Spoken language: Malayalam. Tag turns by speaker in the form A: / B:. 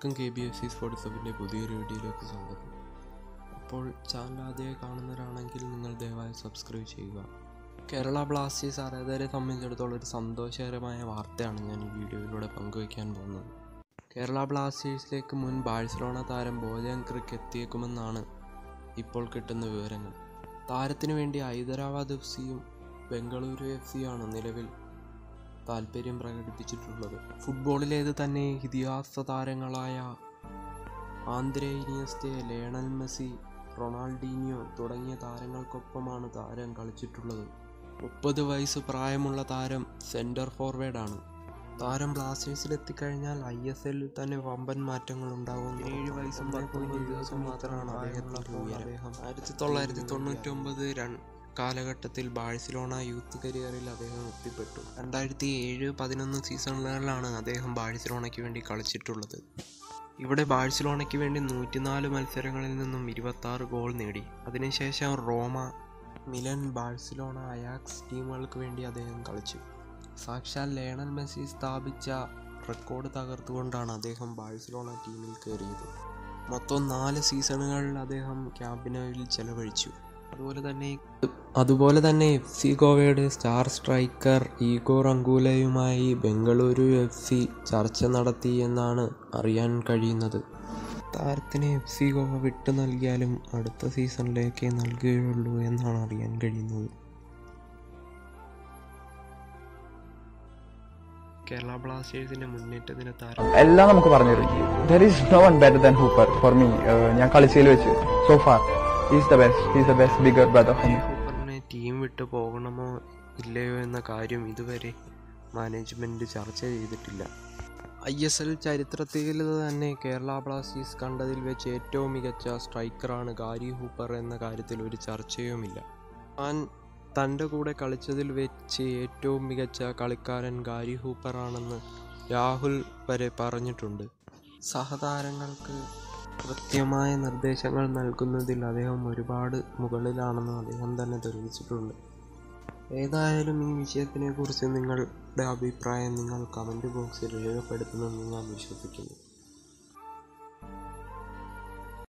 A: എല്ലാവർക്കും K B F C sports ഹബിൻ്റെ പുതിയൊരു വീഡിയോയിലേക്ക് സ്വാഗതം അപ്പോൾ ചാനൽ ആദ്യമായി കാണുന്നവരാണെങ്കിൽ നിങ്ങൾ ദയവായി സബ്സ്ക്രൈബ് ചെയ്യുക കേരള ബ്ലാസ്റ്റേഴ്സ് ആരാധകരെ സംബന്ധിച്ചിടത്തോളം ഒരു സന്തോഷകരമായ വാർത്തയാണ് ഞാൻ ഈ വീഡിയോയിലൂടെ പങ്കുവയ്ക്കാൻ പോകുന്നത് കേരള ബ്ലാസ്റ്റേഴ്സിലേക്ക് മുൻ ബാഴ്സലോണ താരം ബോജൻ ക്രിക്ക് എത്തിയേക്കുമെന്നാണ് ഇപ്പോൾ കിട്ടുന്ന വിവരങ്ങൾ താരത്തിനു വേണ്ടി ഹൈദരാബാദ് എഫ് സിയും ബംഗളൂരു എഫ് സിയാണ് നിലവിൽ താല്പര്യം പ്രകടിപ്പിച്ചിട്ടുള്ളത് ഫുട്ബോളിലേത് തന്നെ ഇതിഹാസ താരങ്ങളായ Andres Iniesta Lionel Messi Ronaldinho തുടങ്ങിയ താരങ്ങൾക്കൊപ്പമാണ് താരം കളിച്ചിട്ടുള്ളത് മുപ്പത് വയസ്സ് പ്രായമുള്ള താരം സെൻറ്റർ ഫോർവേഡാണ് താരം ബ്ലാസ്റ്റേഴ്സിൽ എത്തിക്കഴിഞ്ഞാൽ ഐ എസ് എല്ലിൽ തന്നെ വമ്പൻ മാറ്റങ്ങൾ ഉണ്ടാകും ഏഴ് വയസ്സും പത്തൊമ്പത് ദിവസം മാത്രമാണ് അദ്ദേഹത്തിൻ്റെ ഉയരം ആയിരത്തി തൊള്ളായിരത്തി തൊണ്ണൂറ്റി ഒമ്പത് കാലഘട്ടത്തിൽ ബാഴ്സലോണ യൂത്ത് കരിയറിൽ അദ്ദേഹം എത്തിപ്പെട്ടു രണ്ടായിരത്തി ഏഴ് പതിനൊന്ന് സീസണുകളിലാണ് അദ്ദേഹം ബാഴ്സലോണയ്ക്ക് വേണ്ടി കളിച്ചിട്ടുള്ളത് ഇവിടെ ബാഴ്സലോണയ്ക്ക് വേണ്ടി നൂറ്റിനാല് മത്സരങ്ങളിൽ നിന്നും ഇരുപത്തി ഗോൾ നേടി അതിനുശേഷം റോമ മിലൻ ബാഴ്സലോണ അയാക്സ് ടീമുകൾക്ക് വേണ്ടി അദ്ദേഹം കളിച്ചു സാക്ഷാൽ ലേണൽ മെസ്സി സ്ഥാപിച്ച റെക്കോർഡ് തകർത്തുകൊണ്ടാണ് അദ്ദേഹം ബാഴ്സലോണ ടീമിൽ കയറിയത് മൊത്തം നാല് സീസണുകളിൽ അദ്ദേഹം ക്യാമ്പിനോയിൽ ചെലവഴിച്ചു അതുപോലെ തന്നെ അതുപോലെ തന്നെ എഫ് സി ഗോവയുടെ സ്റ്റാർ സ്ട്രൈക്കർ ഈഗോർ അങ്കൂലയുമായി ബംഗളൂരു എഫ് സി ചർച്ച നടത്തി എന്നാണ് അറിയാൻ കഴിയുന്നത് താരത്തിന് എഫ് സി ഗോവ വിട്ടു നൽകിയാലും അടുത്ത സീസണിലേക്ക് നൽകുകയുള്ളൂ എന്നാണ് അറിയാൻ കഴിയുന്നത് കേരള ബ്ലാസ്റ്റേഴ്സിന്റെ മുന്നേറ്റത്തിന് താരം
B: എല്ലാം നമുക്ക് പറഞ്ഞു തരും there is no one better than Hooper for me ഞാൻ കളിച്ചതിൽ വെച്ച് so far is the best is the best bigger brother for me
A: ഹൂപ്പറിനെ ടീം വിട്ട് പോകണമോ ഇല്ലയോ എന്ന കാര്യം ഇതുവരെ മാനേജ്മെന്റ് ചർച്ച ചെയ്തിട്ടില്ല ഐ എസ് എൽ ചരിത്രത്തിൽ തന്നെ കേരള ബ്ലാസ്റ്റേഴ്സ് കണ്ടതിൽ വെച്ച് ഏറ്റവും മികച്ച സ്ട്രൈക്കറാണ് ഗാരി ഹൂപ്പർ എന്ന കാര്യത്തിൽ ഒരു ചർച്ചയുമില്ല താൻ തൻ്റെ കൂടെ കളിച്ചതിൽ വെച്ച് ഏറ്റവും മികച്ച കളിക്കാരൻ ഗാരി ഹൂപ്പറാണെന്ന് രാഹുൽ വരെ പറഞ്ഞിട്ടുണ്ട് സഹതാരങ്ങൾക്ക് കൃത്യമായ നിർദ്ദേശങ്ങൾ നൽകുന്നതിൽ അദ്ദേഹം ഒരുപാട് മുകളിലാണെന്ന് അദ്ദേഹം തന്നെ തെളിയിച്ചിട്ടുണ്ട് ഏതായാലും ഈ വിഷയത്തിനെക്കുറിച്ച് നിങ്ങളുടെ അഭിപ്രായം നിങ്ങൾ കമൻറ്റ് ബോക്സിൽ രേഖപ്പെടുത്തുമെന്ന് ഞാൻ വിശ്വസിക്കുന്നു